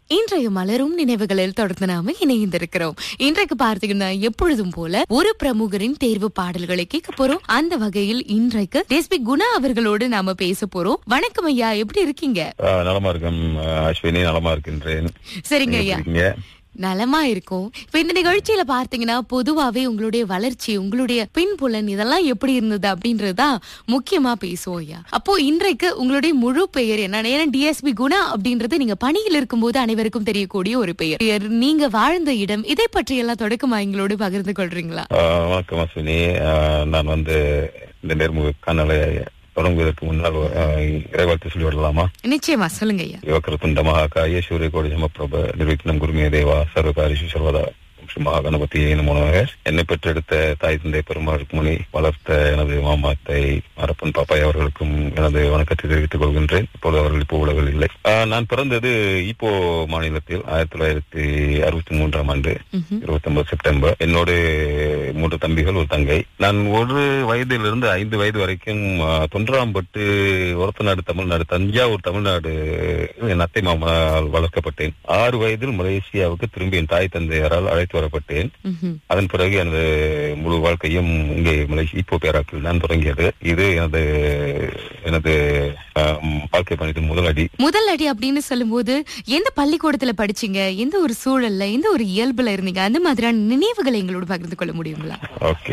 இன்றைய மலரும் நினைவுகளில் தொடர்ந்து நாம இணைந்திருக்கிறோம் இன்றைக்கு பார்த்தீங்கன்னா எப்பொழுதும் போல ஒரு பிரமுகரின் தேர்வு பாடல்களை கேட்க போறோம் அந்த வகையில் இன்றைக்கு எஸ்பி குணா அவர்களோடு நாம பேச போறோம் வணக்கம் ஐயா எப்படி இருக்கீங்க ஆ, நலமா இருக்கேன் ஆ, அஸ்வினி நலமா இருக்கின்றேன் சரிங்க நீங்க ஐயா எப்படி இருக்கீங்க? நலமா இருக்கும் இப்ப இந்த நிகழ்ச்சியில பார்த்தீங்கன்னா பொதுவாவே உங்களுடைய வளர்ச்சி உங்களுடைய பின்புலன் இதெல்லாம் எப்படி இருந்தது அப்படின்றதுதான் முக்கியமா பேசுவோம் ஐயா அப்போ இன்றைக்கு உங்களுடைய முழு பெயர் என்ன ஏன்னா டிஎஸ்பி குணா அப்படின்றது நீங்க பணியில் இருக்கும்போது அனைவருக்கும் தெரியக்கூடிய ஒரு பெயர் பெயர், நீங்க வாழ்ந்த இடம் இதை பற்றி எல்லாம் தொடக்கமா எங்களோடு பகிர்ந்து கொள்றீங்களா ஆ, வணக்கம் அஸ்வினி ஆ, நான் வந்து இந்த நேர்முக காணலை தொடங்குவதற்கு முன்னால் ஆ, இறைவாழ்த்து சொல்லி விடலாமா நிச்சயமா சொல்லுங்க ஐயா யுவக்கரத்துண்ட மகாகாய சூரிய கோடி சமப்பிரப நிர்விக்னம் குருமே தேவா சர்வகாரிஷு சர்வதா ஸ்ரீ மகாகணபதி நமனோக என்னை பெற்றெடுத்த தாய் தந்தை பெருமாள் முனி வளர்த்த எனது மாமாத்தை அரப்பன் பாப்பாய் அவர்களுக்கும் எனது வணக்கத்தை தெரிவித்துக் கொள்கின்றேன் இப்போது அவர்கள் இப்போ உலகில் இல்லை ஆஹ், நான் பிறந்தது இப்போ மாநிலத்தில் ஆயிரத்தி தொள்ளாயிரத்தி அறுபத்தி மூன்றாம் ஆண்டு ம்ஹும். இருபத்தி ஒன்பது செப்டம்பர் என்னோடு மூன்று தம்பிகள் ஒரு தங்கை நான் ஒரு வயதிலிருந்து ஐந்து வயது வரைக்கும் ஆஹ், தொன்றாம்பட்டு ஒரத்தநாடு தமிழ்நாடு தஞ்சாவூர் தமிழ்நாடு என் அத்தை மாமனால் வளர்க்கப்பட்டேன் ஆறு வயதில் மலேசியாவுக்கு திரும்பி என் தாய் தந்தையரால் அழைத்து வரப்பட்டேன் ம்ஹும். அதன் பிறகு எனது முழு வாழ்க்கையும் இங்கே மலேசியா இப்போ பேராக்கில் தான் தொடங்கியது இது எனது எனது ஆஹ், வாழ்க்கை பயணத்தின் முதல் அடி முதல் அடி அப்படின்னு சொல்லும்போது எந்த பள்ளிக்கூடத்துல படிச்சீங்க எந்த ஒரு சூழல்ல எந்த ஒரு இயல்புல இருந்தீங்க அந்த மாதிரியான நினைவுகளை எங்களோட பகிர்ந்து கொள்ள முடியுங்களா ஓகே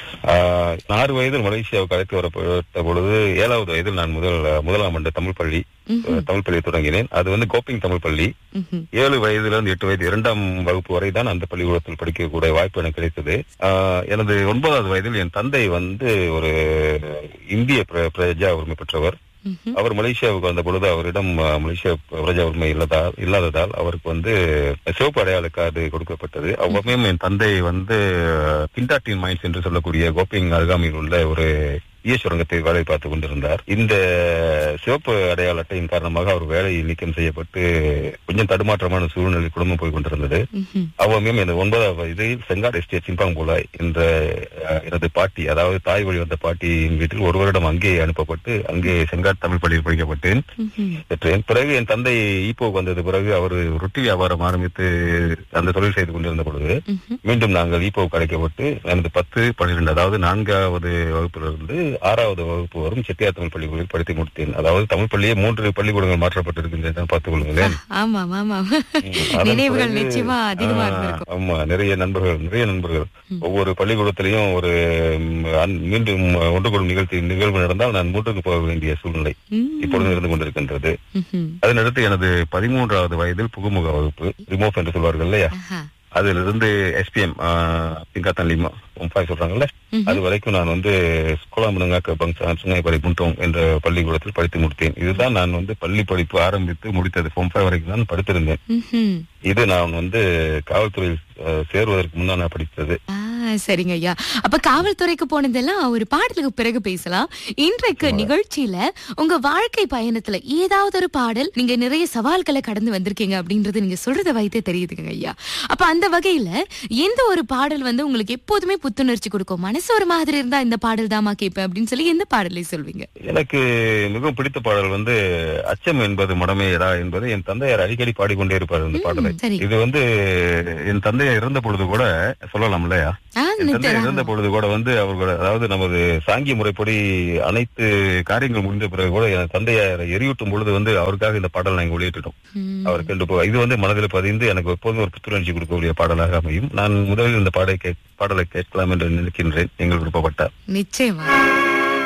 ஆஹ், ஆறு வயதில் மலேசியாவுக்கு அழைத்து வரப்பட்ட பொழுது ஏழாவது வயதில் நான் முதல் முதலாம் ஆண்டு தமிழ் பள்ளி ம்ஹும். தமிழ் பள்ளியை தொடங்கினேன் அது வந்து கோப்பிங் தமிழ் பள்ளி ம்ஹும். ஏழு வயதிலிருந்து எட்டு வயது இரண்டாம் வகுப்பு வரை தான் அந்த பள்ளிக்கூடத்தில் படிக்கக்கூடிய வாய்ப்பு எனக்கு கிடைத்தது ஆஹ், எனது ஒன்பதாவது வயதில் என் தந்தை வந்து ஒரு இந்திய பிர- பிரஜா உரிமை பெற்றவர் ம்ஹும். அவர் மலேசியாவுக்கு வந்த பொழுது அவரிடம் அஹ், மலேசியா பிரஜா உரிமை இல்லாதால் இல்லாததால் அவருக்கு வந்து சிவப்பு அடையாள கார்டு கொடுக்கப்பட்டது அவ்வளவும் என் தந்தை வந்து கிண்டாட்டின் மைன்ஸ் என்று சொல்லக்கூடிய கோப்பிங் அருகாமையில் உள்ள ஒரு ஈய சுரங்கத்தை வேலை பார்த்துக் கொண்டிருந்தார் இந்த சிவப்பு அடையாள அட்டையின் காரணமாக அவர் வேலை நீக்கம் செய்யப்பட்டு கொஞ்சம் தடுமாற்றமான சூழ்நிலை குடும்பம் போய் கொண்டிருந்தது ம்ஹும். அவ்வளவும் எனது ஒன்பதாவது வயதில் செங்காடு எஸ்டேட் சிம்பாங்குலாய் என்ற அஹ், எனது பாட்டி அதாவது தாய் வழி வந்த பாட்டியின் வீட்டில் ஒரு வருடம் அங்கே அனுப்பப்பட்டு அங்கே செங்காடு தமிழ் பள்ளியில் படிக்கப்பட்டேன் ம்ஹும். பெற்றேன் பிறகு என் தந்தை ஈப்போக்கு வந்தது பிறகு அவர் ரொட்டி வியாபாரம் ஆரம்பித்து அந்த தொழில் செய்து கொண்டிருந்த பொழுது ம்ஹும். மீண்டும் நாங்கள் ஈப்போவுக்கு அழைக்கப்பட்டு எனது பத்து பன்னிரெண்டு அதாவது நான்காவது வகுப்பிலிருந்து ஆறாவது வகுப்பு வரும் செட்டியார் தமிழ் பள்ளிகளில் படித்து முடித்தேன் அதாவது தமிழ் பள்ளியே மூன்று பள்ளிக்கூடங்கள் மாற்றப்பட்டிருக்கின்றன பார்த்துக் கொள்ளுங்களேன் ஆமா ஆமா அதன் நினைவுகள் பிறகு, நிச்சயமா அதிகமா ஆ, இருந்திருக்கும் ஆமா நிறைய நண்பர்கள் நிறைய நண்பர்கள் ஒவ்வொரு பள்ளிக்கூடத்திலையும் ஒரு ம், அன்- மீண்டும் ஒன்று கூடும் நிகழ்ச்சி நிகழ்வு நடந்தால் நான் மூன்றுக்கு போக வேண்டிய சூழ்நிலை ம். இப்பொழுது இருந்து கொண்டிருக்கின்றது ம்ஹும். அதனடுத்து எனது பதிமூன்றாவது வயதில் புகுமுக வகுப்பு ரிமோஃப் என்று சொல்வார்கள் இல்லையா ஆஹா. அதிலிருந்து எஸ்பிஎம் பிங்காத்தான் லிமா ஒம்பாய் சொல்றாங்கல்ல ம்ஹும். அது வரைக்கும் நான் வந்து குலாமுனங்கா பங்சான் சுங்காய்பரி புண்டோங் என்ற பள்ளிக்கூடத்தில் படித்து முடித்தேன் இதுதான் நான் வந்து பள்ளி படிப்பு ஆரம்பித்து முடித்தது ஃபோம் ஃபைவ் வரைக்கும் தான் படித்திருந்தேன் ம்ஹும். இது நான் வந்து காவல்துறையில் அஹ், சேருவதற்கு முன்னால் நான் படித்தது ஆ, சரிங்க ஐயா அப்ப காவல்துறைக்கு போனதெல்லாம் ஒரு பாடலுக்கு பிறகு பேசலாம் இன்றைக்கு நிகழ்ச்சியில உங்க வாழ்க்கை பயணத்துல ஏதாவது ஒரு பாடல் நீங்க நிறைய சவால்களை கடந்து வந்திருக்கீங்க அப்படின்றது நீங்க சொல்றத வைத்தே தெரியுதுங்க ஐயா அப்ப அந்த வகையில எந்த ஒரு பாடல் வந்து உங்களுக்கு எப்போதுமே புத்துணர்ச்சி கொடுக்கும் மனசு ஒரு மாதிரி இருந்தா இந்த பாடல் தாமா கேட்பேன் அப்படின்னு சொல்லி எந்த பாடலை சொல்வீங்க எனக்கு மிகவும் பிடித்த பாடல் வந்து அச்சம் என்பது மடமையடா என்பது என் தந்தையார் அடிக்கடி பாடிக்கொண்டே இருப்பார் இந்த பாடலை சரி. இது வந்து என் தந்தையார் இறந்த பொழுது கூட சொல்லலாம் இல்லையா ஆ, என் தந்தை நிச்சயம். இறந்த பொழுது கூட வந்து அவர்கள் அதாவது நமது சாங்கிய முறைப்படி அனைத்து காரியங்கள் முடிந்த பிறகு கூட என் தந்தையார் எரியூட்டும் பொழுது வந்து அவருக்காக இந்த பாடல் நாங்கள் வெளியிட்டுட்டோம் ம். அவர் கண்டு போ இது வந்து மனதில் பதிந்து எனக்கு எப்போதும் ஒரு புத்துணர்ச்சி கொடுக்கக்கூடிய பாடலாக அமையும் நான் முதலில் இந்த பாடலை கே- பாடலை கேட்கலாம் என்று நினைக்கின்றேன் நீங்கள் விருப்பப்பட்டார் நிச்சயமா